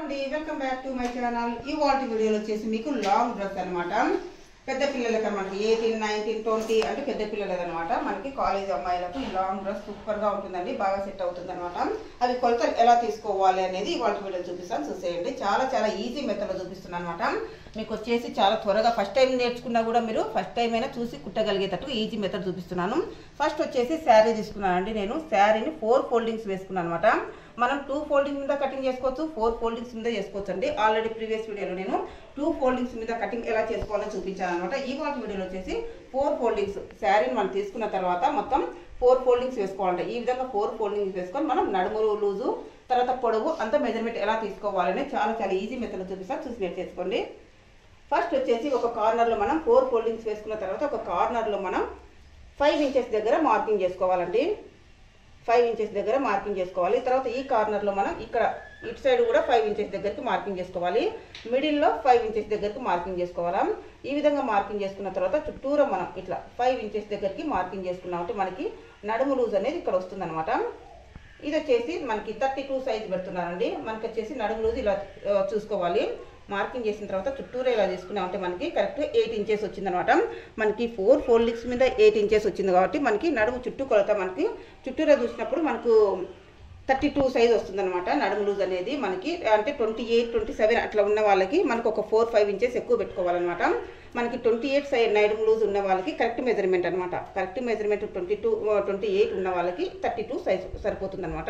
అండి welcome back to my channel ఈ వాటి వీడియోలో వచ్చేసి మీకు లాంగ్ డ్రెస్ అన్నమాట పెద్ద పిల్లలకి అనమాట ఎయిటీన్ నైన్టీన్ ట్వంటీ అంటే పెద్ద పిల్లలది అనమాట మనకి కాలేజ్ అమ్మాయిలకు ఈ లాంగ్ డ్రెస్ సూపర్ గా ఉంటుందండి బాగా సెట్ అవుతుంది అనమాట అవి కొలతలు ఎలా తీసుకోవాలి అనేది వాటి వీడియో చూపిస్తాను చూసేయండి చాలా చాలా ఈజీ మెథడ్ చూపిస్తున్నాను అనమాట మీకు వచ్చేసి చాలా త్వరగా ఫస్ట్ టైం నేర్చుకున్నా కూడా మీరు ఫస్ట్ టైం అయినా చూసి కుట్టగలిగేటట్టు ఈజీ మెథడ్ చూపిస్తున్నాను ఫస్ట్ వచ్చేసి శారీ తీసుకున్నానండి నేను శారీని ఫోర్ ఫోల్డింగ్స్ వేసుకున్నాను అనమాట మనం టూ ఫోల్డింగ్స్ మీద కటింగ్ చేసుకోవచ్చు ఫోర్ ఫోల్డింగ్స్ మీద చేసుకోవచ్చు అండి ఆల్రెడీ ప్రీవియస్ వీడియోలో నేను టూ ఫోల్డింగ్స్ మీద కటింగ్ ఎలా చేసుకోవాలో చూపించాను అనమాట ఈ వాటి వీడియోలో వచ్చేసి ఫోర్ ఫోల్డింగ్స్ శారీని మనం తీసుకున్న తర్వాత మొత్తం ఫోర్ ఫోల్డింగ్స్ వేసుకోవాలంటే ఈ విధంగా ఫోర్ ఫోల్డింగ్స్ వేసుకొని మనం నడుములు లూజు తర్వాత పొడవు అంత మెజర్మెంట్ ఎలా తీసుకోవాలని చాలా చాలా ఈజీ మెథడ్ చూపిస్తాను చూసి నేర్చేసుకోండి చేసుకోండి ఫస్ట్ వచ్చేసి ఒక కార్నర్లో మనం ఫోర్ ఫోల్డింగ్స్ వేసుకున్న తర్వాత ఒక కార్నర్లో మనం ఫైవ్ ఇంచెస్ దగ్గర మార్కింగ్ చేసుకోవాలండి ఫైవ్ ఇంచెస్ దగ్గర మార్కింగ్ చేసుకోవాలి తర్వాత ఈ కార్నర్లో మనం ఇక్కడ ఇటు సైడ్ కూడా ఫైవ్ ఇంచెస్ దగ్గరికి మార్కింగ్ చేసుకోవాలి మిడిల్లో ఫైవ్ ఇంచెస్ దగ్గరికి మార్కింగ్ చేసుకోవాలా ఈ విధంగా మార్కింగ్ చేసుకున్న తర్వాత చుట్టూరా మనం ఇట్లా ఫైవ్ ఇంచెస్ దగ్గరికి మార్కింగ్ చేసుకున్నామంటే మనకి నడుము లూజ్ అనేది ఇక్కడ వస్తుందన్నమాట ఇది వచ్చేసి మనకి థర్టీ టూ సైజ్ పెడుతున్నానండి మనకి వచ్చేసి నడుము లూజ్ ఇలా ఆ, చూసుకోవాలి మార్కింగ్ చేసిన తర్వాత చుట్టూరా ఇలా తీసుకున్నామంటే మనకి కరెక్ట్ ఎయిట్ ఇంచెస్ వచ్చిందనమాట మనకి ఫోర్ ఫోల్డింగ్స్ మీద ఎయిట్ ఇంచెస్ వచ్చింది కాబట్టి మనకి నడుము చుట్టూ కొలత మనకి చుట్టూరా చూసినప్పుడు మనకు థర్టీ టూ సైజ్ వస్తుందన్నమాట నడుము లూజ్ అనేది మనకి అంటే ట్వంటీ ఎయిట్ ట్వంటీ సెవెన్ అట్లా ఉన్న వాళ్ళకి మనకు ఒక ఫోర్ ఫైవ్ ఇంచెస్ ఎక్కువ పెట్టుకోవాలన్నమాట మనకి ట్వంటీ ఎయిట్ సైజ్ నడుము లూజ్ ఉన్న వాళ్ళకి కరెక్ట్ మెజర్మెంట్ అనమాట correct measurement twenty two twenty eight ఉన్న వాళ్ళకి థర్టీ టూ సైజ్ సరిపోతుందన్నమాట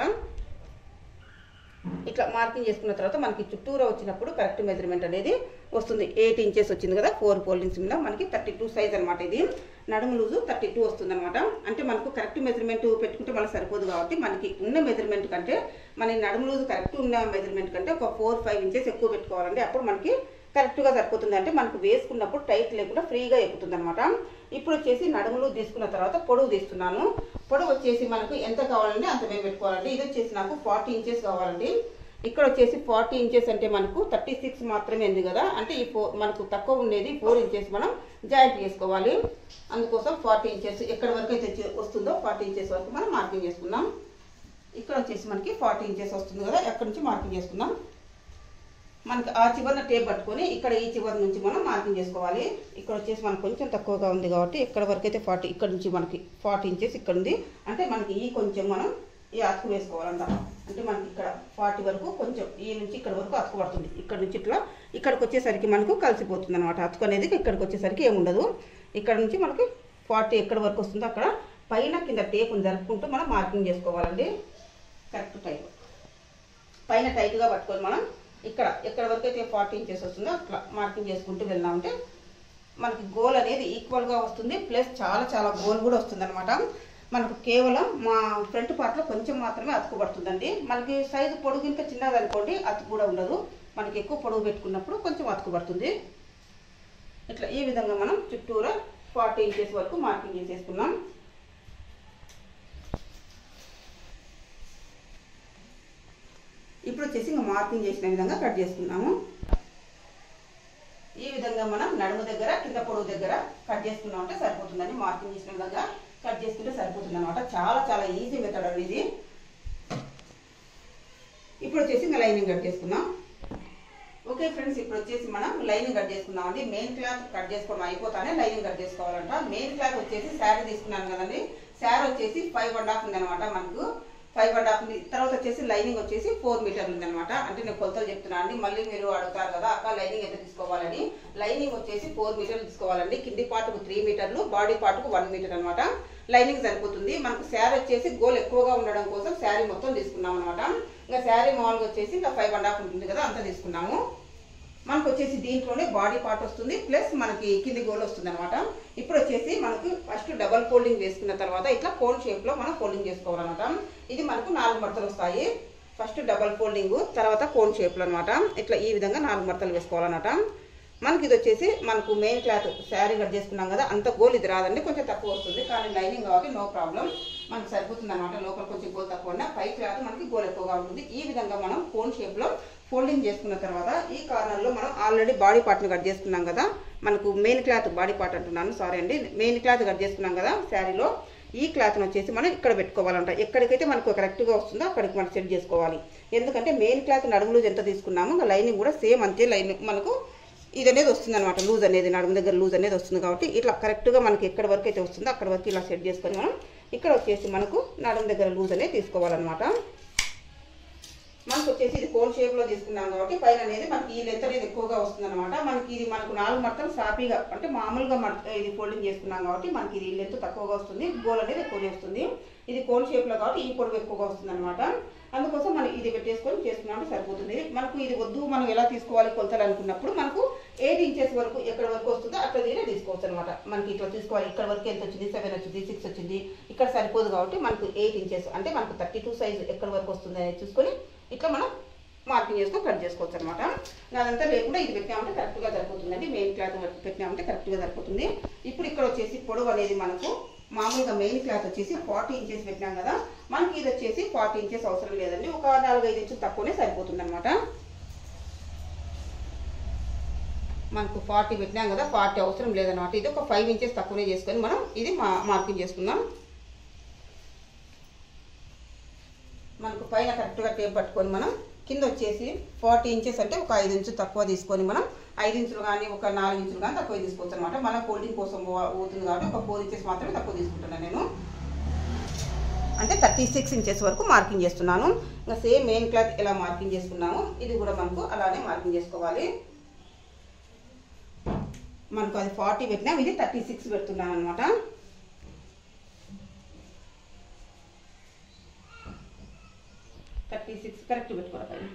ఇట్లా మార్కింగ్ చేసుకున్న తర్వాత మనకి చుట్టూరా వచ్చినప్పుడు కరెక్ట్ మెజర్మెంట్ అనేది వస్తుంది ఎయిట్ ఇంచెస్ వచ్చింది కదా ఫోర్ ఫోల్డింగ్స్ మీద మనకి థర్టీ టూ సైజ్ అనమాట ఇది నడుము లూజు థర్టీ టూ వస్తుంది అనమాట అంటే మనకు కరెక్ట్ మెజర్మెంట్ పెట్టుకుంటే మనకు సరిపోదు కాబట్టి మనకి ఉన్న మెజర్మెంట్ కంటే మన నడుము లూజు కరెక్ట్ ఉన్న మెజర్మెంట్ కంటే ఒక ఫోర్ ఫైవ్ ఇంచెస్ ఎక్కువ పెట్టుకోవాలండి అప్పుడు మనకి కరెక్ట్గా సరిపోతుంది అంటే మనకు వేసుకున్నప్పుడు టైట్ లేకుండా ఫ్రీగా ఎక్కుతుంది అనమాట ఇప్పుడు వచ్చేసి నడుములు తీసుకున్న తర్వాత పొడవు తీస్తున్నాను పొడవు వచ్చేసి మనకు ఎంత కావాలంటే అంత మేము పెట్టుకోవాలండి ఇది వచ్చేసి నాకు ఫార్టీ ఇంచెస్ కావాలండి ఇక్కడ వచ్చేసి ఫార్టీ ఇంచెస్ అంటే మనకు థర్టీ సిక్స్ మాత్రమే ఉంది కదా అంటే ఈ ఫోర్ మనకు తక్కువ ఉండేది ఫోర్ ఇంచెస్ మనం జాయింట్ చేసుకోవాలి అందుకోసం ఫార్టీ ఇంచెస్ ఎక్కడి వరకు అయితే వచ్చి- వస్తుందో ఫార్టీ ఇంచెస్ వరకు మనం మార్కింగ్ చేసుకుందాం ఇక్కడ వచ్చేసి మనకి ఫార్టీ ఇంచెస్ వస్తుంది కదా ఎక్కడి నుంచి మార్కింగ్ చేసుకుందాం మనకి ఆ చివరిన టేప్ పట్టుకొని ఇక్కడ ఈ చివరి నుంచి మనం మార్కింగ్ చేసుకోవాలి ఇక్కడ వచ్చేసి మనకు కొంచెం తక్కువగా ఉంది కాబట్టి ఇక్కడ వరకు అయితే ఫార్టీ ఇక్కడ నుంచి మనకి ఫార్టీ ఇంచెస్ ఇక్కడ ఉంది అంటే మనకి ఈ కొంచెం మనం ఈ అతుకు వేసుకోవాలంట అంటే మనకి ఇక్కడ ఫార్టీ వరకు కొంచెం ఈ నుంచి ఇక్కడ వరకు అతుకు పడుతుంది ఇక్కడ నుంచి ఇట్లా ఇక్కడికి వచ్చేసరికి మనకు కలిసిపోతుంది అనమాట అతుకు అనేది ఇక్కడికి వచ్చేసరికి ఏముండదు ఇక్కడ నుంచి మనకి ఫార్టీ ఎక్కడ వరకు వస్తుందో అక్కడ పైన కింద టేపుని జరుపుకుంటూ మనం మార్కింగ్ చేసుకోవాలండి కరెక్ట్ టైప్ పైన టైట్గా పట్టుకొని మనం ఇక్కడ ఎక్కడ వరకు అయితే ఫార్టీ ఇంచెస్ వస్తుందో అట్లా మార్కింగ్ చేసుకుంటూ వెళ్దామంటే మనకి గోల్ అనేది ఈక్వల్గా వస్తుంది ప్లస్ చాలా చాలా గోల్ కూడా వస్తుంది అనమాట మనకు కేవలం మా ఫ్రంట్ పార్ట్లో కొంచెం మాత్రమే అతుకు పడుతుందండి మనకి సైజు పొడుగు ఇంకా చిన్నది అనుకోండి అతుకు కూడా ఉండదు మనకి ఎక్కువ పొడుగు పెట్టుకున్నప్పుడు కొంచెం అతుకు పడుతుంది ఇట్లా ఈ విధంగా మనం చుట్టూరా ఫార్టీ ఇంచెస్ వరకు మార్కింగ్ చేసేసుకున్నాం ఇప్పుడు వచ్చేసి ఇంకా మార్కింగ్ చేసిన విధంగా కట్ చేసుకున్నాము ఈ విధంగా మనం నడుము దగ్గర కింద పొడవు దగ్గర కట్ చేసుకున్నాం అంటే సరిపోతుందండి మార్కింగ్ చేసిన విధంగా కట్ చేసుకుంటే సరిపోతుంది అనమాట చాలా చాలా ఈజీ మెథడ్ అండి ఇది ఇప్పుడు వచ్చేసి ఇంకా లైనింగ్ కట్ చేసుకుందాం ఓకే ఫ్రెండ్స్ ఇప్పుడు వచ్చేసి మనం లైనింగ్ కట్ చేసుకుందాం అండి మెయిన్ క్లాత్ కట్ చేసుకోవడం అయిపోతానే లైనింగ్ కట్ చేసుకోవాలంట మెయిన్ క్లాత్ వచ్చేసి శారీ తీసుకున్నాను కదండి శారీ వచ్చేసి ఫైవ్ అండ్ హాఫ్ ఉంది అనమాట మనకు ఫైవ్ అండ్ హాఫ్ ఉంది తర్వాత వచ్చేసి లైనింగ్ వచ్చేసి ఫోర్ మీటర్లు ఉంది అనమాట అంటే నేను కొలతలు చెప్తున్నాను అండి మళ్ళీ మీరు అడుగుతారు కదా అక్క లైనింగ్ ఎంత తీసుకోవాలని లైనింగ్ వచ్చేసి ఫోర్ మీటర్లు తీసుకోవాలండి కింది పార్ట్కు త్రీ మీటర్లు బాడీ పార్ట్కు వన్ మీటర్ అనమాట లైనింగ్ సరిపోతుంది మనకు శారీ వచ్చేసి గోల్ ఎక్కువగా ఉండడం కోసం శారీ మొత్తం తీసుకున్నాం అనమాట ఇంకా శారీ మామూలుగా వచ్చేసి ఇంకా ఫైవ్ అండ్ హాఫ్ ఉంటుంది కదా అంతా తీసుకున్నాము మనకు వచ్చేసి దీంట్లోనే బాడీ పార్ట్ వస్తుంది ప్లస్ మనకి కింది గోల్ వస్తుంది అనమాట ఇప్పుడు వచ్చేసి మనకు ఫస్ట్ డబల్ ఫోల్డింగ్ వేసుకున్న తర్వాత ఇట్లా కోన్ షేప్ లో మనం ఫోల్డింగ్ చేసుకోవాలన్నమాట ఇది మనకు నాలుగు మడతలు వస్తాయి ఫస్ట్ డబల్ ఫోల్డింగ్ తర్వాత కోన్ షేప్ లో అనమాట ఇట్లా ఈ విధంగా నాలుగు మడతలు వేసుకోవాలన్నమాట మనకి ఇది వచ్చేసి మనకు మెయిన్ క్లాత్ శారీ కట్ చేసుకున్నాం కదా అంత గోల్ ఇది రాదండి కొంచెం తక్కువ వస్తుంది కానీ లైనింగ్ కాబట్టి నో ప్రాబ్లం మనకు సరిపోతుంది అనమాట లోపల కొంచెం గోల్ తక్కువ ఉన్నా పై క్లాత్ మనకి గోల్ ఎక్కువగా ఉంటుంది ఈ విధంగా మనం కోన్ షేప్ లో ఫోల్డింగ్ చేసుకున్న తర్వాత ఈ కార్నర్లో మనం ఆల్రెడీ బాడీ పార్ట్ని కట్ చేసుకున్నాం కదా మనకు మెయిన్ క్లాత్ బాడీ పార్ట్ అంటున్నాను సారీ అండి మెయిన్ క్లాత్ కట్ చేసుకున్నాం కదా శారీలో ఈ క్లాత్ని వచ్చేసి మనం ఇక్కడ పెట్టుకోవాలంట ఎక్కడికైతే మనకు కరెక్ట్గా వస్తుందో అక్కడికి మనం సెట్ చేసుకోవాలి ఎందుకంటే మెయిన్ క్లాత్ నడుము లూజ్ ఎంత తీసుకున్నామో ఇంకా లైనింగ్ కూడా సేమ్ అంతే లైనింగ్ మనకు ఇది అనేది వస్తుంది అనమాట లూజ్ అనేది నడుము దగ్గర లూజ్ అనేది వస్తుంది కాబట్టి ఇట్లా కరెక్ట్గా మనకి ఎక్కడి వరకు అయితే వస్తుందో అక్కడ వరకు ఇలా సెట్ చేసుకొని మనం ఇక్కడ వచ్చేసి మనకు నడుము దగ్గర లూజ్ అనేది తీసుకోవాలన్నమాట మనకు వచ్చేసి ఇది కోన్ షేప్ లో తీసుకున్నాం కాబట్టి పైన అనేది మనకి ఈ లెంత్ అనేది ఎక్కువగా వస్తుంది అనమాట మనకి ఇది మనకు నాలుగు మడతలు సాపీగా అంటే మామూలుగా మడత ఇది ఫోల్డింగ్ చేసుకున్నాం కాబట్టి మనకి ఇది లెంత్ తక్కువగా వస్తుంది గోల్ అనేది ఎక్కువ చేస్తుంది ఇది కోన్ షేప్ లో కాబట్టి ఈ పొడవు ఎక్కువగా వస్తుంది అనమాట అందుకోసం మనం ఇది పెట్టేసుకొని చేసుకున్నామంటే సరిపోతుంది మనకు ఇది వద్దు మనం ఎలా తీసుకోవాలి కొలతలు అనుకున్నప్పుడు మనకు ఎయిట్ ఇంచెస్ వరకు ఎక్కడ వరకు వస్తుందో అట్లా దీనే తీసుకోవచ్చు అనమాట మనకి ఇట్లా తీసుకోవాలి ఇక్కడ వరకు ఎంత వచ్చింది సెవెన్ వచ్చింది సిక్స్ వచ్చింది ఇక్కడ సరిపోదు కాబట్టి మనకు ఎయిట్ ఇంచెస్ అంటే మనకు థర్టీ టూ సైజ్ ఎక్కడ వరకు వస్తుంది అనేది చూసుకొని ఇట్లా మనం మార్కింగ్ చేసుకొని కట్ చేసుకోవచ్చు అనమాట అదంతా లేకుండా ఇది పెట్టామంటే కరెక్ట్గా సరిపోతుందండి మెయిన్ క్లాత్ పెట్టినామంటే కరెక్ట్గా సరిపోతుంది ఇప్పుడు ఇక్కడ వచ్చేసి పొడవు అనేది మనకు మామూలుగా మెయిన్ క్లాత్ వచ్చేసి ఫార్టీ ఇంచెస్ పెట్టినాం కదా మనకి ఇది వచ్చేసి ఫార్టీ ఇంచెస్ అవసరం లేదండి ఒక నాలుగైదు ఇంచులు తక్కువనే సరిపోతుంది అనమాట మనకు ఫార్టీ పెట్టినాం కదా ఫార్టీ అవసరం లేదనమాట ఇది ఒక ఫైవ్ ఇంచెస్ తక్కువనే చేసుకొని మనం ఇది మా మార్కింగ్ చేసుకుందాం మనకు పైన కరెక్ట్గా టేప్ పట్టుకొని మనం కింద వచ్చేసి ఫార్టీ ఇంచెస్ అంటే ఒక ఐదు ఇంచులు తక్కువ తీసుకొని మనం ఐదు ఇంచులు కానీ ఒక నాలుగు ఇంచులు కానీ తక్కువ తీసుకోవచ్చు అనమాట మన ఫోల్డింగ్ కోసం పో- పోతుంది కాబట్టి ఒక ఫోర్ ఇంచెస్ మాత్రమే తక్కువ తీసుకుంటున్నాను నేను అంటే థర్టీ సిక్స్ ఇంచెస్ వరకు మార్కింగ్ చేస్తున్నాను ఇంకా సేమ్ మెయిన్ క్లాత్ ఎలా మార్కింగ్ చేసుకున్నామో ఇది కూడా మనకు అలానే మార్కింగ్ చేసుకోవాలి మనకు అది ఫార్టీ పెట్టినాం ఇది థర్టీ సిక్స్ పెడుతున్నాను అనమాట థర్టీ సిక్స్ కరెక్ట్ పెట్టుకోవాలి పైన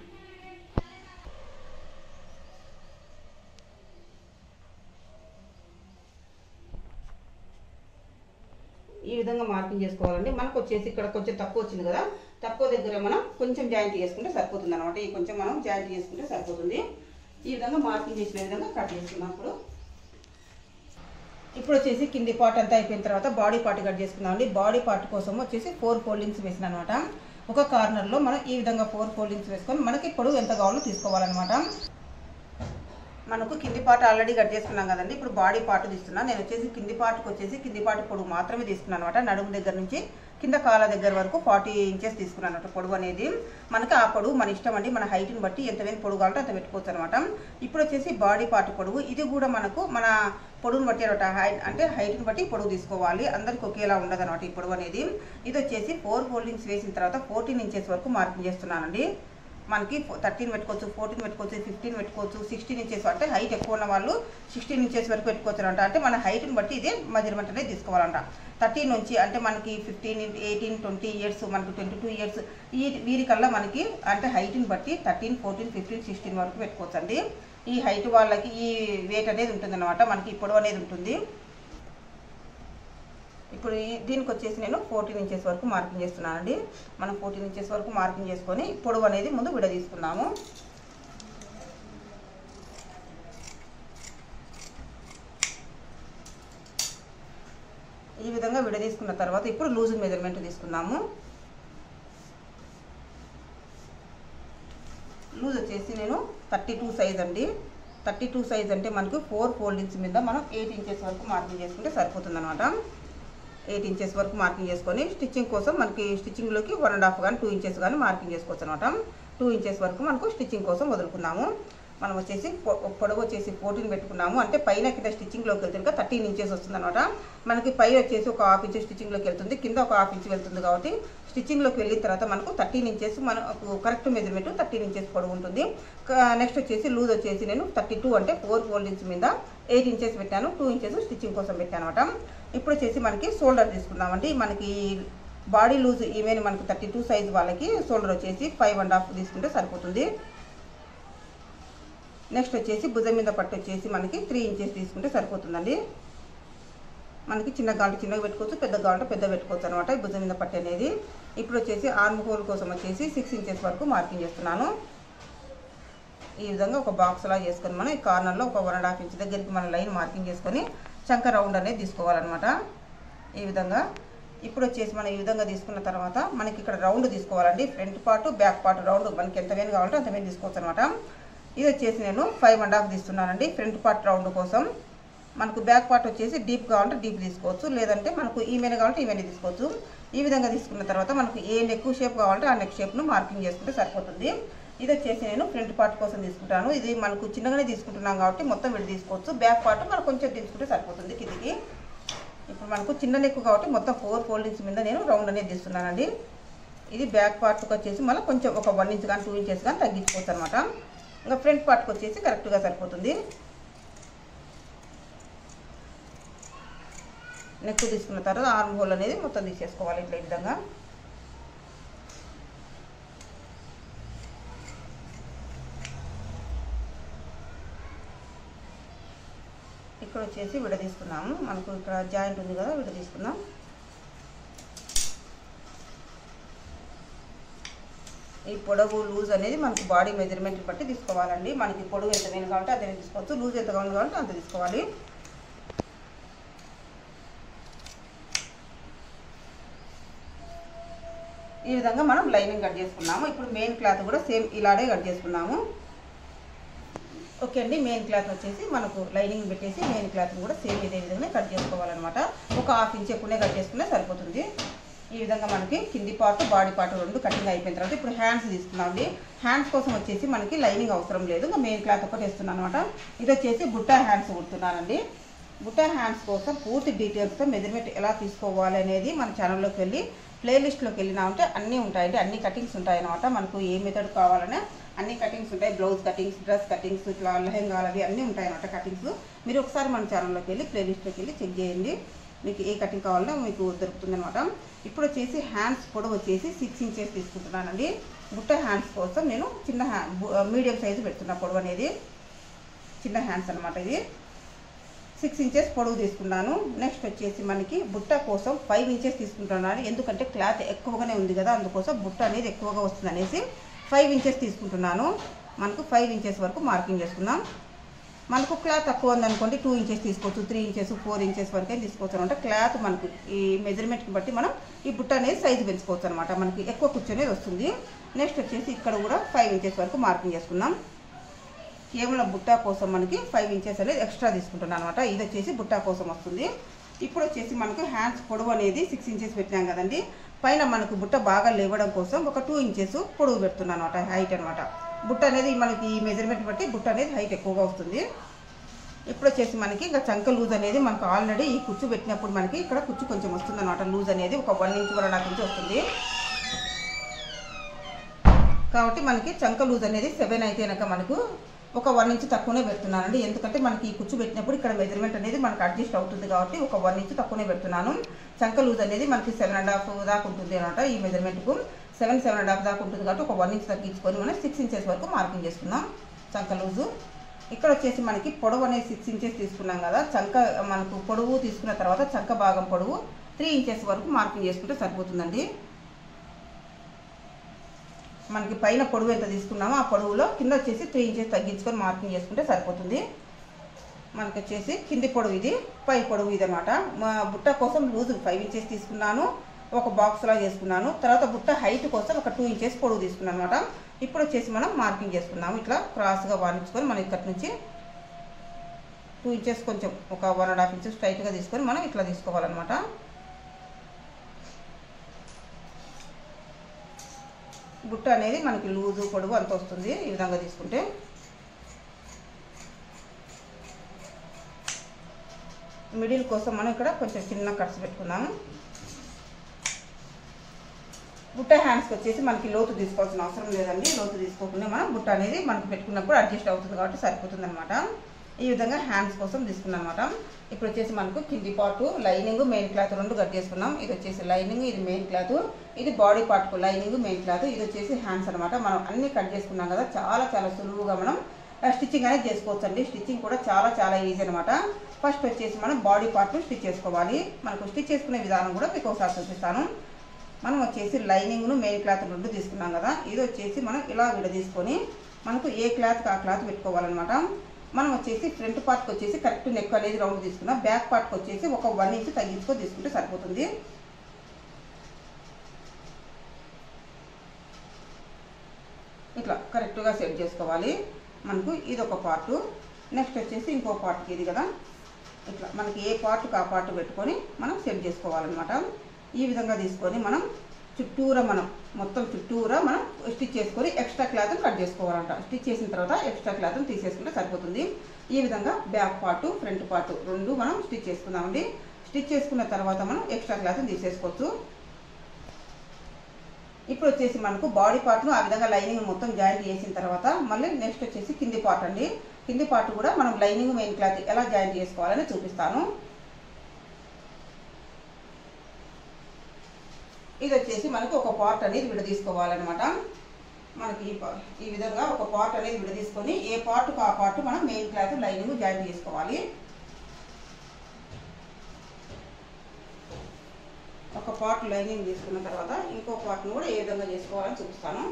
ఈ విధంగా మార్కింగ్ చేసుకోవాలండి మనకు వచ్చేసి ఇక్కడ కొంచెం తక్కువ వచ్చింది కదా తక్కువ దగ్గర మనం కొంచెం జాయింట్ చేసుకుంటే సరిపోతుంది అనమాట ఈ కొంచెం మనం జాయింట్ చేసుకుంటే సరిపోతుంది ఈ విధంగా మార్కింగ్ చేసిన విధంగా కట్ చేసుకున్నాం ఇప్పుడు ఇప్పుడు వచ్చేసి కింది పార్ట్ అంతా అయిపోయిన తర్వాత బాడీ పార్ట్ కట్ చేసుకుందాం అండి బాడీ పార్ట్ కోసం వచ్చేసి ఫోర్ ఫోల్డింగ్స్ వేసిన అనమాట ఒక కార్నర్లో మనం ఈ విధంగా ఫోర్ ఫోల్డింగ్స్ వేసుకొని మనకి పొడవు ఎంత కావాలో తీసుకోవాలన్నమాట మనకు కింది పార్ట్ ఆల్రెడీ కట్ చేసుకున్నాం కదండి ఇప్పుడు బాడీ పార్ట్ తీస్తున్నాను నేను వచ్చేసి కింది పార్ట్కి వచ్చేసి కింది పార్ట్ పొడవు మాత్రమే తీసుకున్నాను అనమాట నడుము దగ్గర నుంచి కింద కాళ్ళ దగ్గర వరకు ఫార్టీ ఇంచెస్ తీసుకున్నాను అనమాట పొడవు అనేది మనకి ఆ పొడవు మన ఇష్టం అండి మన హైట్ని బట్టి ఎంత వేని పొడవు కావాలంటే అంత పెట్టుకోవచ్చు అనమాట ఇప్పుడు వచ్చేసి బాడీ పార్ట్ పొడవు ఇది కూడా మనకు మన పొడవును బట్టి అనమాట హైట్ అంటే హైట్ని బట్టి పొడవు తీసుకోవాలి అందరికి ఒకేలా ఉండదు అనమాట ఈ పొడవు అనేది ఇది వచ్చేసి ఫోర్ ఫోల్డింగ్స్ వేసిన తర్వాత ఫోర్టీన్ ఇంచెస్ వరకు మార్కింగ్ చేస్తున్నానండి మనకి థర్టీన్ పెట్టుకోవచ్చు ఫోర్టీన్ పెట్టుకోవచ్చు ఫిఫ్టీన్ పెట్టుకోవచ్చు సిక్స్టీన్ ఇంచెస్ అంటే హైట్ ఎక్కువ ఉన్న వాళ్ళు సిక్స్టీన్ ఇంచెస్ వరకు పెట్టుకోవచ్చు అంట అంటే మన హైట్ని బట్టి ఇదే మెజర్మెంట్ అనేది తీసుకోవాలంట థర్టీన్ నుంచి అంటే మనకి ఫిఫ్టీన్ ఎయిటీన్ ట్వంటీ ఇయర్స్ మనకి ట్వంటీ టూ ఇయర్స్ ఈ వీరికల్లా మనకి అంటే హైట్ని బట్టి థర్టీన్ ఫోర్టీన్ ఫిఫ్టీన్ సిక్స్టీన్ వరకు పెట్టుకోవచ్చు అండి ఈ హైట్ వాళ్ళకి ఈ వెయిట్ అనేది ఉంటుంది అనమాట మనకి ఈ పొడవు అనేది ఉంటుంది ఇప్పుడు ఈ దీనికి వచ్చేసి నేను ఫోర్టీన్ ఇంచెస్ వరకు మార్కింగ్ చేస్తున్నానండి మనం ఫోర్టీన్ ఇంచెస్ వరకు మార్కింగ్ చేసుకొని పొడవు అనేది ముందు విడ తీసుకుందాము ఈ విధంగా విడ తీసుకున్న తర్వాత ఇప్పుడు లూజ్ మెజర్మెంట్ తీసుకుందాము లూజ్ వచ్చేసి నేను థర్టీ టూ సైజ్ అండి థర్టీ టూ సైజ్ అంటే మనకు ఫోర్ ఫోల్డింగ్స్ మీద మనం ఎయిట్ ఇంచెస్ వరకు మార్కింగ్ చేసుకుంటే సరిపోతుంది అనమాట ఎయిట్ ఇంచెస్ వరకు మార్కింగ్ చేసుకొని స్టిచ్చింగ్ కోసం మనకి స్టిచ్చింగ్లోకి వన్ అండ్ హాఫ్ కానీ టూ ఇంచెస్ కానీ మార్కింగ్ చేసుకోవచ్చు అనమాట టూ ఇంచెస్ వరకు మనకు స్టిచ్చింగ్ కోసం వదులుకున్నాము మనం వచ్చేసి పొ- పొడవు వచ్చేసి ఫోర్టీన్ పెట్టుకున్నాము అంటే పైన కింద స్టిచ్చింగ్లోకి వెళ్తుంది కదా థర్టీన్ ఇంచెస్ వస్తుంది అనమాట మనకి పై వచ్చేసి ఒక హాఫ్ ఇంచ్ స్టిచ్చింగ్లోకి వెళ్తుంది కింద ఒక హాఫ్ ఇంచ్ వెళ్తుంది కాబట్టి స్టిచ్చింగ్లోకి వెళ్ళిన తర్వాత మనకు థర్టీన్ ఇంచెస్ మనకు కరెక్ట్ మెజర్మెంట్ థర్టీన్ ఇంచెస్ పొడవు ఉంటుంది నెక్స్ట్ వచ్చేసి లూజ్ వచ్చేసి నేను థర్టీ టూ అంటే ఫోర్ ఫోల్డింగ్స్ మీద ఎయిట్ ఇంచెస్ పెట్టాను టూ ఇంచెస్ స్టిచ్చింగ్ కోసం పెట్టాను అనమాట ఇప్పుడు వచ్చేసి మనకి షోల్డర్ తీసుకుందామండి మనకి బాడీ లూజ్ ఈవెన్ మనకి థర్టీ టూ సైజ్ వాళ్ళకి షోల్డర్ వచ్చేసి ఫైవ్ అండ్ హాఫ్ తీసుకుంటే సరిపోతుంది నెక్స్ట్ వచ్చేసి భుజం మీద పట్టు వచ్చేసి మనకి త్రీ ఇంచెస్ తీసుకుంటే సరిపోతుందండి మనకి చిన్న గాంట చిన్నగా పెట్టుకోవచ్చు పెద్ద గాంట పెద్ద పెట్టుకోవచ్చు అనమాట ఈ భుజం మీద పట్టు అనేది ఇప్పుడు వచ్చేసి ఆర్మ్ హోల్ కోసం వచ్చేసి సిక్స్ ఇంచెస్ వరకు మార్కింగ్ చేస్తున్నాను ఈ విధంగా ఒక బాక్స్ లా చేసుకొని మనం ఈ కార్నర్లో ఒక వన్ అండ్ హాఫ్ ఇంచ్ దగ్గరికి మన లైన్ మార్కింగ్ చేసుకొని చంక రౌండ్ అనేది తీసుకోవాలన్నమాట ఈ విధంగా ఇప్పుడు వచ్చేసి మనం ఈ విధంగా తీసుకున్న తర్వాత మనకి ఇక్కడ రౌండ్ తీసుకోవాలండి front part back part round మనకి ఎంత వేలు కావాలంటే అంత వేలు తీసుకోవచ్చు అనమాట ఇది వచ్చేసి నేను ఫైవ్ అండ్ హాఫ్ తీస్తున్నానండి ఫ్రంట్ పార్ట్ రౌండ్ కోసం మనకు బ్యాక్ పార్ట్ వచ్చేసి డీప్ కావాలంటే డీప్ తీసుకోవచ్చు లేదంటే మనకు ఈమెన్ కావాలంటే ఈమెన్ తీసుకోవచ్చు ఈ విధంగా తీసుకున్న తర్వాత మనకు ఏ నెక్ షేప్ కావాలంటే ఆ నెక్ షేప్ను మార్కింగ్ చేసుకుంటే సరిపోతుంది ఇది వచ్చేసి నేను ఫ్రంట్ పార్ట్ కోసం తీసుకుంటాను ఇది మనకు చిన్నగానే తీసుకుంటున్నాం కాబట్టి మొత్తం విడి తీసుకోవచ్చు బ్యాక్ పార్ట్ మనకు కొంచెం తీసుకుంటే సరిపోతుంది కిందికి ఇప్పుడు మనకు చిన్న నెక్ కాబట్టి మొత్తం ఫోర్ ఫోల్డింగ్స్ మీద నేను రౌండ్ అనేది తీస్తున్నానండి ఇది బ్యాక్ పార్ట్కి వచ్చేసి మళ్ళీ కొంచెం ఒక వన్ ఇంచ్ కానీ టూ ఇంచెస్ కానీ తగ్గించుకోవచ్చు అనమాట ఇంకా ఫ్రంట్ పార్ట్కి వచ్చేసి కరెక్ట్గా సరిపోతుంది నెక్ తీసుకున్న తర్వాత ఆర్మ్ హోల్ అనేది మొత్తం తీసేసుకోవాలి ఇట్లా ఈ విధంగా ఇక్కడ వచ్చేసి విడ తీసుకున్నాము మనకు ఇక్కడ జాయింట్ ఉంది కదా విడ తీసుకుందాం ఈ పొడవు లూజ్ అనేది మనకి బాడీ మెజర్మెంట్ బట్టి తీసుకోవాలండి మనకి పొడవు ఎంత వేలు కావాలంటే అదే తీసుకోవచ్చు లూజ్ ఎంత కావాలి కావాలంటే అంత తీసుకోవాలి ఈ విధంగా మనం లైనింగ్ కట్ చేసుకున్నాము ఇప్పుడు మెయిన్ క్లాత్ కూడా సేమ్ ఇలానే కట్ చేసుకున్నాము ఓకే అండి మెయిన్ క్లాత్ వచ్చేసి మనకు లైనింగ్ పెట్టేసి మెయిన్ క్లాత్ కూడా సేమ్ ఇదే విధంగా కట్ చేసుకోవాలన్నమాట ఒక హాఫ్ ఇంచ్ ఎక్కువనే కట్ చేసుకునే సరిపోతుంది ఈ విధంగా మనకి కింది పార్ట్ బాడీ పార్ట్ రెండు కటింగ్ అయిపోయిన తర్వాత ఇప్పుడు హ్యాండ్స్ తీసుకున్నామండి హ్యాండ్స్ కోసం వచ్చేసి మనకి లైనింగ్ అవసరం లేదు ఇంకా మెయిన్ క్లాత్ ఒకటి వేస్తున్నాను అనమాట ఇది వచ్చేసి బుట్టా హ్యాండ్స్ కుడుతున్నానండి బుట్టా హ్యాండ్స్ కోసం పూర్తి డీటెయిల్స్తో మెజర్మెంట్ ఎలా తీసుకోవాలి అనేది మన ఛానల్లోకి వెళ్ళి ప్లేలిస్ట్లోకి వెళ్ళినామంటే అన్నీ ఉంటాయండి అన్ని కటింగ్స్ ఉంటాయన్నమాట మనకు ఏ మెథడ్ కావాలనే అన్ని కటింగ్స్ ఉంటాయి బ్లౌజ్ కటింగ్స్ డ్రెస్ కటింగ్స్ ఇట్లా లెహంగాలు అవి అన్నీ ఉంటాయన్నమాట కటింగ్స్ మీరు ఒకసారి మన ఛానల్లోకి వెళ్ళి ప్లేలిస్ట్లోకి వెళ్ళి చెక్ చేయండి మీకు ఏ కటింగ్ కావాలన్నా మీకు దొరుకుతుంది అనమాట ఇప్పుడు వచ్చేసి హ్యాండ్స్ పొడవు వచ్చేసి సిక్స్ ఇంచెస్ తీసుకుంటున్నానండి బుట్ట హ్యాండ్స్ కోసం నేను చిన్న హ్యా మీడియం సైజు పెడుతున్నా పొడవు అనేది చిన్న హ్యాండ్స్ అనమాట ఇది సిక్స్ ఇంచెస్ పొడవు తీసుకున్నాను నెక్స్ట్ వచ్చేసి మనకి బుట్ట కోసం ఫైవ్ ఇంచెస్ తీసుకుంటున్నాను ఎందుకంటే క్లాత్ ఎక్కువగానే ఉంది కదా అందుకోసం బుట్ట అనేది ఎక్కువగా వస్తుంది అనేసి ఫైవ్ ఇంచెస్ తీసుకుంటున్నాను మనకు ఫైవ్ ఇంచెస్ వరకు మార్కింగ్ చేసుకుందాం మనకు క్లాత్ తక్కువ ఉందనుకోండి టూ ఇంచెస్ తీసుకోవచ్చు త్రీ ఇంచెస్ ఫోర్ ఇంచెస్ వరకే తీసుకోవచ్చు అనమాట క్లాత్ మనకు ఈ మెజర్మెంట్ని బట్టి మనం ఈ బుట్ట అనేది సైజు పెంచుకోవచ్చు అనమాట మనకి ఎక్కువ కూర్చొనేది వస్తుంది నెక్స్ట్ వచ్చేసి ఇక్కడ కూడా ఫైవ్ ఇంచెస్ వరకు మార్కింగ్ చేసుకుందాం కేవలం బుట్టా కోసం మనకి ఫైవ్ ఇంచెస్ అనేది ఎక్స్ట్రా తీసుకుంటున్నాను అనమాట ఇది వచ్చేసి బుట్టా కోసం వస్తుంది ఇప్పుడు వచ్చేసి మనకు హ్యాండ్స్ పొడవు అనేది సిక్స్ ఇంచెస్ పెట్టినాం కదండి పైన మనకు బుట్ట బాగా లేవడం కోసం ఒక టూ ఇంచెస్ పొడవు పెడుతున్నాను అనమాట హైట్ అనమాట బుట్ట అనేది మనకి ఈ మెజర్మెంట్ బట్టి బుట్ట అనేది హైట్ ఎక్కువగా వస్తుంది ఇప్పుడు వచ్చేసి మనకి ఇంకా చంక లూజ్ అనేది మనకు ఆల్రెడీ ఈ కుచ్చు పెట్టినప్పుడు మనకి ఇక్కడ కుచ్చు కొంచెం వస్తుంది అనమాట లూజ్ అనేది ఒక వన్ ఇంచ్ వరకు నాకు ఇంచు వస్తుంది కాబట్టి మనకి చంక లూజ్ అనేది సెవెన్ అయితేనక మనకు ఒక వన్ ఇంచ్ తక్కువనే పెడుతున్నానండి ఎందుకంటే మనకి ఈ కుచ్చు పెట్టినప్పుడు ఇక్కడ మెజర్మెంట్ అనేది మనకు అడ్జస్ట్ అవుతుంది కాబట్టి ఒక వన్ ఇంచ్ తక్కువనే పెడుతున్నాను చంక లూజ్ అనేది మనకి సెవెన్ అండ్ హాఫ్ దాకా ఉంటుంది అనమాట ఈ మెజర్మెంట్కు సెవెన్ సెవెన్ అండ్ హాఫ్ దాకా ఉంటుంది కాబట్టి ఒక వన్ ఇంచ్ తగ్గించుకొని మనం సిక్స్ ఇంచెస్ వరకు మార్కింగ్ చేసుకుందాం చంక లూజు ఇక్కడ వచ్చేసి మనకి పొడవు అనేది సిక్స్ ఇంచెస్ తీసుకున్నాం కదా చంక మనకు పొడవు తీసుకున్న తర్వాత చంక భాగం పొడవు త్రీ ఇంచెస్ వరకు మార్కింగ్ చేసుకుంటే సరిపోతుందండి మనకి పైన పొడవు ఎంత తీసుకున్నామో ఆ పొడవులో కింద వచ్చేసి త్రీ ఇంచెస్ తగ్గించుకొని మార్కింగ్ చేసుకుంటే సరిపోతుంది మనకి వచ్చేసి కింది పొడవు ఇది పై పొడవు ఇది అనమాట మా బుట్ట కోసం లూజ్ ఫైవ్ ఇంచెస్ తీసుకున్నాను ఒక బాక్స్ లా చేసుకున్నాను తర్వాత బుట్ట హైట్ కోసం ఒక టూ ఇంచెస్ పొడవు తీసుకున్నాను అనమాట ఇప్పుడు వచ్చేసి మనం మార్కింగ్ చేసుకున్నాము ఇట్లా క్రాస్గా వారించుకొని మనం ఇక్కడ నుంచి టూ ఇంచెస్ కొంచెం ఒక వన్ అండ్ హాఫ్ ఇంచెస్ స్ట్రైట్గా తీసుకొని మనం ఇట్లా తీసుకోవాలన్నమాట బుట్ట అనేది మనకి లూజు పొడవు అంత వస్తుంది ఈ విధంగా తీసుకుంటే మిడిల్ కోసం మనం ఇక్కడ కొంచెం చిన్న కట్స్ పెట్టుకుందాము బుట్ట హ్యాండ్స్కి వచ్చేసి మనకి లోతు తీసుకోవాల్సిన అవసరం లేదండి లోతు తీసుకోకుండా మనం బుట్ట అనేది మనకి పెట్టుకున్నప్పుడు అడ్జస్ట్ అవుతుంది కాబట్టి సరిపోతుంది అనమాట ఈ విధంగా హ్యాండ్స్ కోసం తీసుకున్నాం అనమాట ఇప్పుడు వచ్చేసి మనకు కింది పార్ట్ లైనింగ్ మెయిన్ క్లాత్ రెండు కట్ చేసుకున్నాం ఇది వచ్చేసి లైనింగ్ ఇది మెయిన్ క్లాత్ ఇది బాడీ పార్ట్కు లైనింగ్ మెయిన్ క్లాత్ ఇది వచ్చేసి హ్యాండ్స్ అనమాట మనం అన్ని కట్ చేసుకున్నాం కదా చాలా చాలా సులువుగా మనం స్టిచ్చింగ్ అనేది చేసుకోవచ్చు అండి స్టిచ్చింగ్ కూడా చాలా చాలా ఈజీ అనమాట ఫస్ట్ వచ్చేసి మనం బాడీ పార్ట్ను స్టిచ్ చేసుకోవాలి మనకు స్టిచ్ చేసుకునే విధానం కూడా మీకు ఒకసారి చూపిస్తాను మనం వచ్చేసి లైనింగ్ను మెయిన్ క్లాత్ రెండు తీసుకున్నాం కదా ఇది వచ్చేసి మనం ఇలా విడదీసుకొని మనకు ఏ క్లాత్కి ఆ క్లాత్ పెట్టుకోవాలన్నమాట మనం వచ్చేసి ఫ్రంట్ పార్ట్కి వచ్చేసి కరెక్ట్ నెక్ అనేది రౌండ్ తీసుకున్నాం బ్యాక్ పార్ట్కి వచ్చేసి ఒక వన్ ఇంచ్ తగ్గించుకొని తీసుకుంటే సరిపోతుంది ఇట్లా కరెక్ట్గా సెట్ చేసుకోవాలి మనకు ఇది ఒక పార్టు నెక్స్ట్ వచ్చేసి ఇంకో పార్ట్కి ఇది కదా ఇట్లా మనకి ఏ పార్ట్కి ఆ పార్ట్ పెట్టుకొని మనం సెట్ చేసుకోవాలన్నమాట ఈ విధంగా తీసుకొని మనం చుట్టూరా మనం మొత్తం చుట్టూరా మనం స్టిచ్ చేసుకొని ఎక్స్ట్రా క్లాత్ని కట్ చేసుకోవాలంట స్టిచ్ చేసిన తర్వాత ఎక్స్ట్రా క్లాత్ని తీసేసుకుంటే సరిపోతుంది ఈ విధంగా బ్యాక్ పార్ట్ ఫ్రంట్ పార్ట్ రెండు మనం స్టిచ్ చేసుకుందామండి స్టిచ్ చేసుకున్న తర్వాత మనం ఎక్స్ట్రా క్లాత్ని తీసేసుకోవచ్చు ఇప్పుడు వచ్చేసి మనకు బాడీ పార్ట్ను ఆ విధంగా లైనింగ్ మొత్తం జాయింట్ చేసిన తర్వాత మళ్ళీ నెక్స్ట్ వచ్చేసి కింది పార్ట్ అండి కింది పార్ట్ కూడా మనం లైనింగ్ మెయిన్ క్లాత్ ఎలా జాయింట్ చేసుకోవాలని చూపిస్తాను ఇది వచ్చేసి మనకు ఒక పార్ట్ అనేది విడదీసుకోవాలన్నమాట మనకి ఈ పా- ఈ విధంగా ఒక పార్ట్ అనేది విడదీసుకొని ఏ పార్ట్కు ఆ పార్ట్ మనం మెయిన్ క్లాత్ లైనింగ్ జాయింట్ చేసుకోవాలి ఒక పార్ట్ లైనింగ్ తీసుకున్న తర్వాత ఇంకో పార్ట్ను కూడా ఏ విధంగా చేసుకోవాలని చూపిస్తాను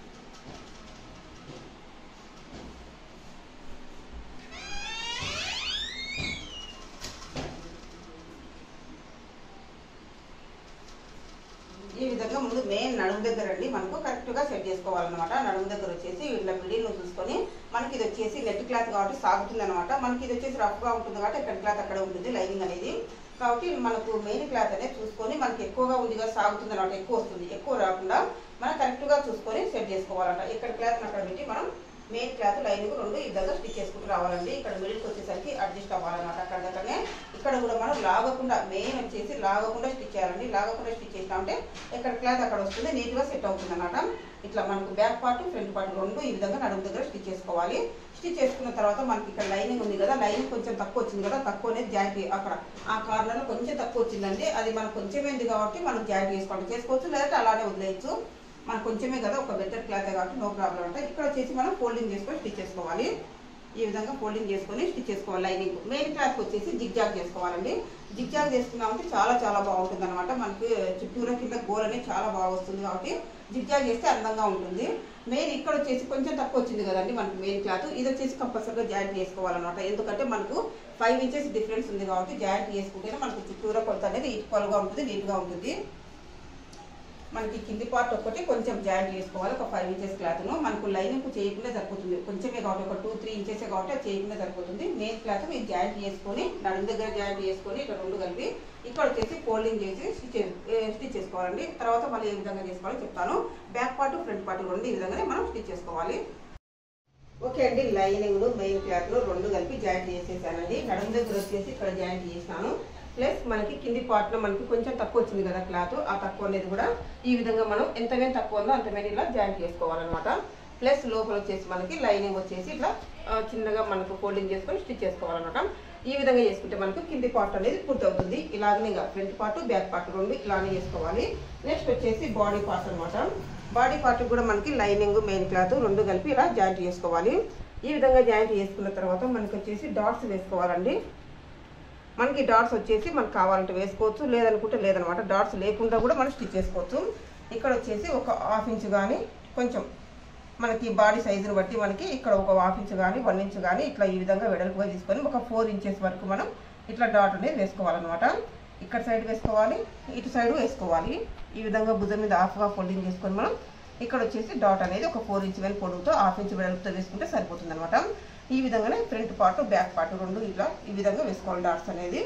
ఈ విధంగా ముందు మెయిన్ నడుము దగ్గర అండి మనకు కరెక్ట్గా సెట్ చేసుకోవాలన్నమాట నడుము దగ్గర వచ్చేసి ఇట్లా మిడిల్లో చూసుకొని మనకి ఇది వచ్చేసి నెట్ క్లాత్ కాబట్టి సాగుతుంది అనమాట మనకి ఇది వచ్చేసి రఫ్గా ఉంటుంది కాబట్టి ఎక్కడ క్లాత్ అక్కడ ఉంటుంది లైనింగ్ అనేది కాబట్టి మనకు మెయిన్ క్లాత్ అనేది చూసుకొని మనకి ఎక్కువగా ఉందిగా సాగుతుంది అనమాట ఎక్కువ వస్తుంది ఎక్కువ రాకుండా మనం కరెక్ట్గా చూసుకొని సెట్ చేసుకోవాలంట ఇక్కడ క్లాత్ అక్కడ పెట్టి మనం మెయిన్ క్లాత్ లైనింగ్ రెండు ఈ విధంగా స్టిచ్ చేసుకుంటూ రావాలండి ఇక్కడ మిడిల్కి వచ్చేసరికి అడ్జస్ట్ అవ్వాలన్నమాట అక్కడ దగ్గరనే ఇక్కడ కూడా మనం లాగకుండా మెయిన్ వచ్చేసి లాగకుండా స్టిచ్ చేయాలండి లాగకుండా స్టిచ్ చేసినామంటే ఎక్కడ క్లాత్ అక్కడ వస్తుంది నీట్గా సెట్ అవుతుంది అన్నమాట ఇట్లా మనకు బ్యాక్ పార్ట్ ఫ్రంట్ పార్ట్ రెండు ఈ విధంగా నడుము దగ్గర స్టిచ్ చేసుకోవాలి స్టిచ్ చేసుకున్న తర్వాత మనకి ఇక్కడ లైనింగ్ ఉంది కదా లైనింగ్ కొంచెం తక్కువ వచ్చింది కదా తక్కువ అనేది జాయింట్ అక్కడ ఆ కార్నర్లో కొంచెం తక్కువ వచ్చిందండి అది మనకు కొంచెం ఏంది కాబట్టి మనం జాయింట్ చేసుకోవాలి చేసుకోవచ్చు లేదంటే అలానే వదిలేయచ్చు మనకు కొంచెమే కదా ఒక బెటర్ క్లాత్ కాబట్టి నో ప్రాబ్లం అంటే ఇక్కడ వచ్చేసి మనం ఫోల్డింగ్ చేసుకొని స్టిచ్ చేసుకోవాలి ఈ విధంగా ఫోల్డింగ్ చేసుకొని స్టిచ్ చేసుకోవాలి లైనింగ్ మెయిన్ క్లాత్ వచ్చేసి జిగ్జాగ్ చేసుకోవాలండి జిగ్జాగ్ చేసుకున్నామంటే చాలా చాలా బాగుంటుంది అనమాట మనకి చుట్టూరా కింద గోల్ అనేది చాలా బాగా వస్తుంది కాబట్టి జిగ్జాగ్ చేస్తే అందంగా ఉంటుంది మెయిన్ ఇక్కడ వచ్చేసి కొంచెం తక్కువ వచ్చింది కదండి మనకి మెయిన్ క్లాత్ ఇది వచ్చేసి కంపల్సరీగా జాయింట్ చేసుకోవాలన్నమాట ఎందుకంటే మనకు ఫైవ్ ఇంచెస్ డిఫరెన్స్ ఉంది కాబట్టి జాయింట్ చేసుకుంటేనే మనకు చుట్టూరా కొలత అనేది ఈక్వల్గా ఉంటుంది నీట్గా ఉంటుంది మనకి కింది పార్ట్ ఒకటి కొంచెం జాయింట్ చేసుకోవాలి ఒక ఫైవ్ ఇంచెస్ క్లాత్ను మనకు లైనింగ్ చేయకుండా సరిపోతుంది కొంచెమే కాబట్టి ఒక టూ త్రీ ఇంచెస్ కాబట్టి అది చేయకుండా సరిపోతుంది మెయిన్ క్లాత్ మీరు జాయింట్ చేసుకొని నడుము దగ్గర జాయింట్ చేసుకొని ఇట్లా రెండు కలిపి ఇక్కడ వచ్చేసి ఫోల్డింగ్ చేసి స్టిచ్ స్టిచ్ చేసుకోవాలండి తర్వాత మళ్ళీ ఏ విధంగా చేసుకోవాలో చెప్తాను బ్యాక్ పార్ట్ ఫ్రంట్ పార్ట్ రెండు ఈ విధంగానే మనం స్టిచ్ చేసుకోవాలి ఓకే అండి లైనింగ్ మెయిన్ క్లాత్ రెండు కలిపి జాయింట్ చేసేసానండి నడుము దగ్గర వచ్చేసి ఇక్కడ జాయింట్ చేసినాను ప్లస్ మనకి కింది part లో మనకి కొంచెం తక్కువ వచ్చింది కదా క్లాత్ ఆ తక్కువ అనేది కూడా ఈ విధంగా మనం ఎంత మీద తక్కువ ఉందో అంత మీద ఇలా జాయింట్ చేసుకోవాలన్నమాట ప్లస్ లోపల వచ్చేసి మనకి లైనింగ్ వచ్చేసి ఇట్లా ఆ, చిన్నగా మనకు ఫోల్డింగ్ చేసుకొని స్టిచ్ చేసుకోవాలన్నమాట ఈ విధంగా చేసుకుంటే మనకు కింది పార్ట్ అనేది పూర్తవుతుంది ఇలాగనే ఇంకా ఫ్రంట్ పార్ట్ బ్యాక్ పార్ట్ రెండు ఇలానే చేసుకోవాలి నెక్స్ట్ వచ్చేసి బాడీ పార్ట్ అన్నమాట బాడీ పార్ట్ కూడా మనకి లైనింగ్ మెయిన్ క్లాత్ రెండు కలిపి ఇలా జాయింట్ చేసుకోవాలి ఈ విధంగా జాయింట్ చేసుకున్న తర్వాత మనకి వచ్చేసి డాట్స్ వేసుకోవాలండి మనకి డాట్స్ వచ్చేసి మనకు కావాలంటే వేసుకోవచ్చు లేదనుకుంటే లేదనమాట డాట్స్ లేకుండా కూడా మనం స్టిచ్ చేసుకోవచ్చు ఇక్కడ వచ్చేసి ఒక హాఫ్ ఇంచ్ కానీ కొంచెం మనకి బాడీ సైజుని బట్టి మనకి ఇక్కడ ఒక హాఫ్ ఇంచ్ కానీ వన్ ఇంచ్ కానీ ఇట్లా ఈ విధంగా వెడల్పుగా తీసుకొని ఒక ఫోర్ ఇంచెస్ వరకు మనం ఇట్లా డాట్ అనేది వేసుకోవాలన్నమాట ఇక్కడ సైడ్ వేసుకోవాలి ఇటు సైడ్ వేసుకోవాలి ఈ విధంగా భుజం మీద హాఫ్గా ఫోల్డింగ్ చేసుకొని మనం ఇక్కడ వచ్చేసి డాట్ అనేది ఒక ఫోర్ ఇంచ్ వెల్ పొడుగుతో హాఫ్ ఇంచ్ వెడల్పుతో వేసుకుంటే సరిపోతుంది అనమాట ఈ విధంగానే ఫ్రంట్ పార్ట్ బ్యాక్ పార్ట్ రెండు ఇలా ఈ విధంగా వేసుకోవాలి డాట్స్ అనేది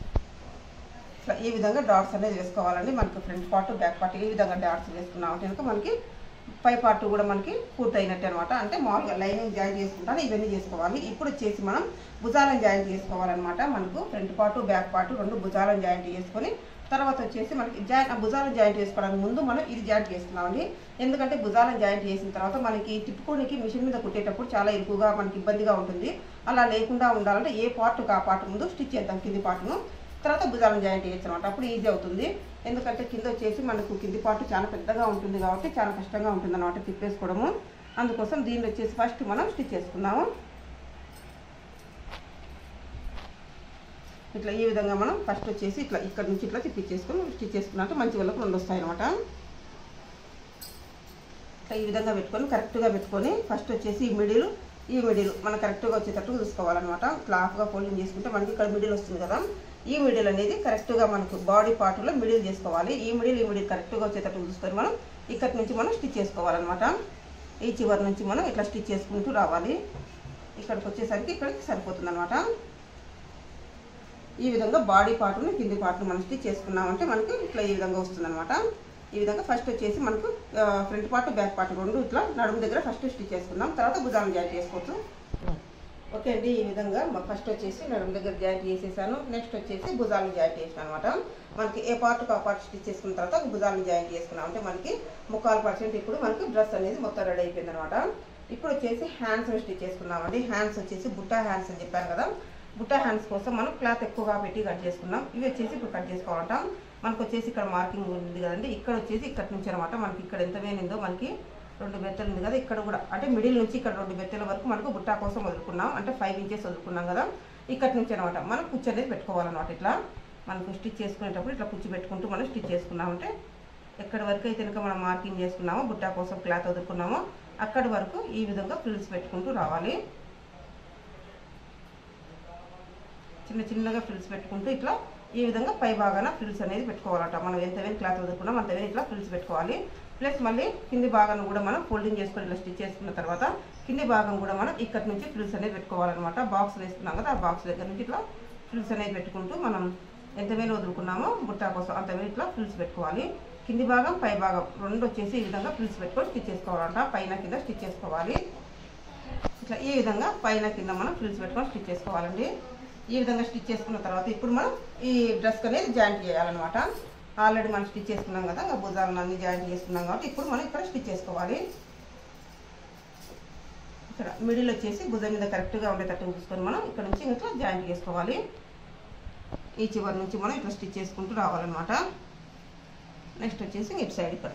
ఇట్లా ఈ విధంగా డాట్స్ అనేది వేసుకోవాలండి మనకి ఫ్రంట్ పార్ట్ బ్యాక్ పార్ట్ ఈ విధంగా డాట్స్ వేసుకున్నామంటే కనుక మనకి పై పార్ట్ కూడా మనకి పూర్తయినట్టు అనమాట అంటే మామూలుగా లైనింగ్ జాయింట్ చేసుకుంటాను ఇవన్నీ చేసుకోవాలి ఇప్పుడు వచ్చేసి మనం భుజాలను జాయింట్ చేసుకోవాలన్నమాట మనకు ఫ్రంట్ పార్ట్ బ్యాక్ పార్ట్ రెండు భుజాలను జాయింట్ చేసుకొని తర్వాత వచ్చేసి మనకి జాయింట్ భుజాలను జాయింట్ చేసుకోవడానికి ముందు మనం ఇది జాయింట్ చేసుకున్నామండి ఎందుకంటే భుజాలను జాయింట్ చేసిన తర్వాత మనకి తిప్పుకోనికి మిషన్ మీద కుట్టేటప్పుడు చాలా ఎక్కువగా మనకి ఇబ్బందిగా ఉంటుంది అలా లేకుండా ఉండాలంటే ఏ పార్ట్ ఆ పార్ట్ ముందు స్టిచ్ చేద్దాం కింది పార్ట్ను తర్వాత భుజాలను జాయింట్ చేయొచ్చు అనమాట అప్పుడు ఈజీ అవుతుంది ఎందుకంటే కింద వచ్చేసి మనకు కింది పార్ట్ చాలా పెద్దగా ఉంటుంది కాబట్టి చాలా కష్టంగా ఉంటుంది అనమాట తిప్పేసుకోవడము అందుకోసం దీన్ని వచ్చేసి ఫస్ట్ మనం స్టిచ్ చేసుకుందాము ఇట్లా ఈ విధంగా మనం ఫస్ట్ వచ్చేసి ఇట్లా ఇక్కడ నుంచి ఇట్లా తిప్పించేసుకొని స్టిచ్ చేసుకున్నట్టు మంచి వాళ్ళకు రెండు వస్తాయి అనమాట ఇట్లా ఈ విధంగా పెట్టుకొని కరెక్ట్గా పెట్టుకొని ఫస్ట్ వచ్చేసి ఈ మిడిల్ ఈ మిడిల్ మనం కరెక్ట్గా వచ్చేటట్టు చూసుకోవాలన్నమాట ఇట్లా హాఫ్గా ఫోల్డింగ్ చేసుకుంటే మనకి ఇక్కడ మిడిల్ వస్తుంది కదా ఈ మిడిల్ అనేది కరెక్ట్గా మనకు బాడీ పార్ట్లో మిడిల్ చేసుకోవాలి ఈ మిడిల్ ఈ మిడిల్ కరెక్ట్గా వచ్చేటట్టు చూసుకొని మనం ఇక్కడి నుంచి మనం స్టిచ్ చేసుకోవాలన్నమాట ఈ చివరి నుంచి మనం ఇట్లా స్టిచ్ చేసుకుంటూ రావాలి ఇక్కడికి వచ్చేసరికి ఇక్కడికి సరిపోతుంది అనమాట ఈ విధంగా బాడీ పార్ట్ని కింది పార్ట్ని మనం స్టిచ్ చేసుకున్నామంటే మనకి ఇట్లా ఈ విధంగా వస్తుందన్నమాట ఈ విధంగా ఫస్ట్ వచ్చేసి మనకు ఫ్రంట్ పార్ట్ బ్యాక్ పార్ట్ రెండు ఇట్లా నడుము దగ్గర ఫస్ట్ స్టిచ్ చేసుకుందాం తర్వాత భుజాలను జాయిన్ చేసుకోవచ్చు ఓకే అండి ఈ విధంగా ఫస్ట్ వచ్చేసి నడుము దగ్గర జాయింట్ చేసేసాను నెక్స్ట్ వచ్చేసి భుజాలను జాయింట్ చేసాను అనమాట మనకి ఏ పార్ట్ ఆ పార్ట్ స్టిచ్ చేసుకున్న తర్వాత భుజాలను జాయింట్ చేసుకున్నాం అంటే మనకి ముక్కాలు పర్సెంట్ ఇప్పుడు మనకి డ్రెస్ అనేది మొత్తం రెడీ అయిపోయింది అనమాట ఇప్పుడు వచ్చేసి హ్యాండ్స్ స్టిచ్ చేసుకున్నామండి హ్యాండ్స్ వచ్చేసి బుట్టా హ్యాండ్స్ అని చెప్పాను కదా బుట్టా హ్యాండ్స్ కోసం మనం క్లాత్ ఎక్కువగా పెట్టి కట్ చేసుకున్నాం ఇవి వచ్చేసి ఇప్పుడు కట్ చేసుకోవాలంట మనకు వచ్చేసి ఇక్కడ మార్కింగ్ ఉంది కదండి ఇక్కడ వచ్చేసి ఇక్కడ నుంచి అనమాట మనకి ఇక్కడ ఎంత వేనిందో మనకి రెండు బెత్తలు ఉంది కదా ఇక్కడ కూడా అంటే మిడిల్ నుంచి ఇక్కడ రెండు బెత్తల వరకు మనకు బుట్టా కోసం వదులుకున్నాం అంటే ఫైవ్ ఇంచెస్ వదులుకున్నాం కదా ఇక్కడ నుంచి అనమాట మనం కుచ్చు అనేది పెట్టుకోవాలన్నమాట ఇట్లా మనకు స్టిచ్ చేసుకునేటప్పుడు ఇట్లా కుచ్చు పెట్టుకుంటూ మనం స్టిచ్ చేసుకున్నామంటే ఎక్కడి వరకు అయితే కనుక మనం మార్కింగ్ చేసుకున్నామో బుట్టా కోసం క్లాత్ వదులుకున్నామో అక్కడి వరకు ఈ విధంగా ఫ్రిల్స్ పెట్టుకుంటూ రావాలి చిన్న చిన్నగా ఫ్రిల్స్ పెట్టుకుంటూ ఇట్లా ఈ విధంగా పై భాగాన ఫ్రిల్స్ అనేది పెట్టుకోవాలట మనం ఎంత వేని క్లాత్ వదులుకున్నాం అంత వేని ఇట్లా ఫ్రిల్స్ పెట్టుకోవాలి ప్లస్ మళ్ళీ కింది భాగాన్ని కూడా మనం ఫోల్డింగ్ చేసుకొని ఇట్లా స్టిచ్ చేసుకున్న తర్వాత కింది భాగం కూడా మనం ఇక్కడ నుంచి ఫ్రిల్స్ అనేది పెట్టుకోవాలన్నమాట బాక్స్ వేస్తున్నాం కదా ఆ బాక్స్ దగ్గర నుంచి ఇట్లా ఫ్రిల్స్ అనేది పెట్టుకుంటూ మనం ఎంత వేలు వదులుకున్నామో బుట్టా కోసం అంత వేలు ఇట్లా ఫ్రిల్స్ పెట్టుకోవాలి కింది భాగం పై భాగం రెండు వచ్చేసి ఈ విధంగా ఫ్రిల్స్ పెట్టుకొని స్టిచ్ చేసుకోవాలంట పైన కింద స్టిచ్ చేసుకోవాలి ఇట్లా ఈ విధంగా పైన కింద మనం ఫ్రిల్స్ పెట్టుకొని స్టిచ్ చేసుకోవాలండి ఈ విధంగా స్టిచ్ చేసుకున్న తర్వాత ఇప్పుడు మనం ఈ డ్రెస్ అనేది జాయింట్ చేయాలన్నమాట ఆల్రెడీ మనం స్టిచ్ చేసుకున్నాం కదా ఇంకా భుజాలను అన్ని జాయింట్ చేసుకున్నాం కాబట్టి ఇప్పుడు మనం ఇక్కడ స్టిచ్ చేసుకోవాలి ఇక్కడ మిడిల్ వచ్చేసి భుజం మీద కరెక్ట్గా ఉండేటట్టు చూసుకొని మనం ఇక్కడ నుంచి ఇట్లా జాయింట్ చేసుకోవాలి ఈ చివరి నుంచి మనం ఇట్లా స్టిచ్ చేసుకుంటూ రావాలన్నమాట నెక్స్ట్ వచ్చేసి ఇటు సైడ్ ఇక్కడ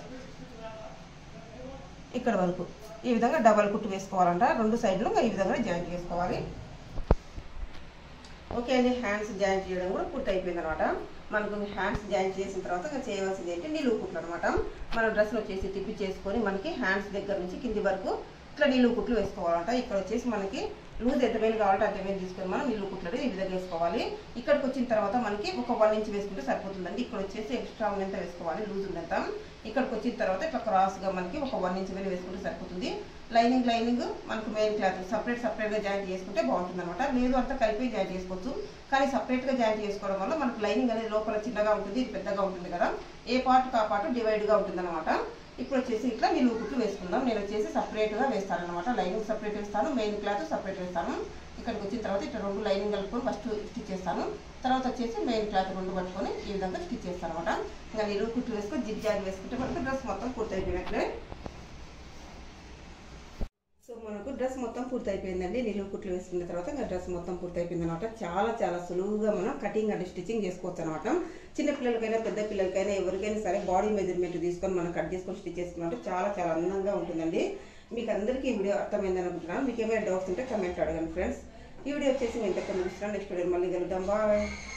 ఇక్కడ వరకు ఈ విధంగా డబల్ కుట్టు వేసుకోవాలంట రెండు సైడ్లు ఈ విధంగా జాయింట్ చేసుకోవాలి ఓకే అండి హ్యాండ్స్ జాయింట్ చేయడం కూడా పూర్తి అయిపోయింది అనమాట మనకు హ్యాండ్స్ జాయింట్ చేసిన తర్వాత ఇంకా చేయవలసింది ఏంటి నిలువు కుట్లు అనమాట మన డ్రెస్లో వచ్చేసి తిప్పి చేసుకొని మనకి హ్యాండ్స్ దగ్గర నుంచి కింది వరకు ఇట్లా నిలువు కుట్లు వేసుకోవాలంట ఇక్కడ వచ్చేసి మనకి లూజ్ ఎంత వేలు కావాలంటే అంత వేలు తీసుకొని మనం నిలువు కుట్లు అనేది ఈ విధంగా వేసుకోవాలి ఇక్కడికి వచ్చిన తర్వాత మనకి ఒక వన్ ఇంచ్ వేసుకుంటే సరిపోతుందండి ఇక్కడ వచ్చేసి ఎక్స్ట్రా ఉన్నంత వేసుకోవాలి లూజ్ ఉన్నంత ఇక్కడికి వచ్చిన తర్వాత ఇట్లా క్రాస్గా మనకి ఒక వన్ ఇంచ్ వేలు వేసుకుంటే సరిపోతుంది లైనింగ్ లైనింగ్ మనకు మెయిన్ క్లాత్ సపరేట్ సపరేట్గా జాయింట్ చేసుకుంటే బాగుంటుంది అనమాట లేదు అంతా కలిపి జాయింట్ చేసుకోవచ్చు కానీ సపరేట్గా జాయింట్ చేసుకోవడం వల్ల మనకు లైనింగ్ అనేది లోపల చిన్నగా ఉంటుంది ఇది పెద్దగా ఉంటుంది కదా ఏ పార్ట్ ఆ పార్ట్ డివైడ్గా ఉంటుంది అనమాట ఇప్పుడు వచ్చేసి ఇట్లా నిలువు కుట్లు వేసుకుందాం నేను వచ్చేసి సపరేట్గా వేస్తాను అనమాట లైనింగ్ సపరేట్ వేస్తాను మెయిన్ క్లాత్ సపరేట్ వేస్తాను ఇక్కడికి వచ్చిన తర్వాత ఇట్లా రెండు లైనింగ్ కలుపుకొని ఫస్ట్ స్టిచ్ చేస్తాను తర్వాత వచ్చేసి మెయిన్ క్లాత్ రెండు పట్టుకొని ఈ విధంగా స్టిచ్ చేస్తాను అనమాట ఇంకా నిలువు కుట్లు వేసుకొని జిగ్ జాగ్ వేసుకుంటే మనకు డ్రెస్ మొత్తం పూర్తి అయిపోయినట్లే సో మనకు డ్రెస్ మొత్తం పూర్తి అయిపోయిందండి నిలువు కుట్లు వేసుకున్న తర్వాత ఇంకా డ్రెస్ మొత్తం పూర్తి అయిపోయింది అనమాట చాలా చాలా సులువుగా మనం కటింగ్ అండ్ స్టిచ్చింగ్ చేసుకోవచ్చు అనమాట చిన్న పిల్లలకైనా పెద్ద పిల్లలకైనా ఎవరికైనా సరే బాడీ మెజర్మెంట్ తీసుకొని మనం కట్ చేసుకొని స్టిచ్ చేసుకున్నట్టు చాలా చాలా అందంగా ఉంటుందండి మీకు అందరికీ ఈ వీడియో అర్థమైందని అనుకుంటున్నాను మీకు ఏమైనా డౌట్స్ ఉంటే కమెంట్ అడగండి ఫ్రెండ్స్ ఈ వీడియో వచ్చేసి నేను ఇంతకన్నా నెక్స్ట్ వీడియో మళ్ళీ కలుద్దాం బాయ్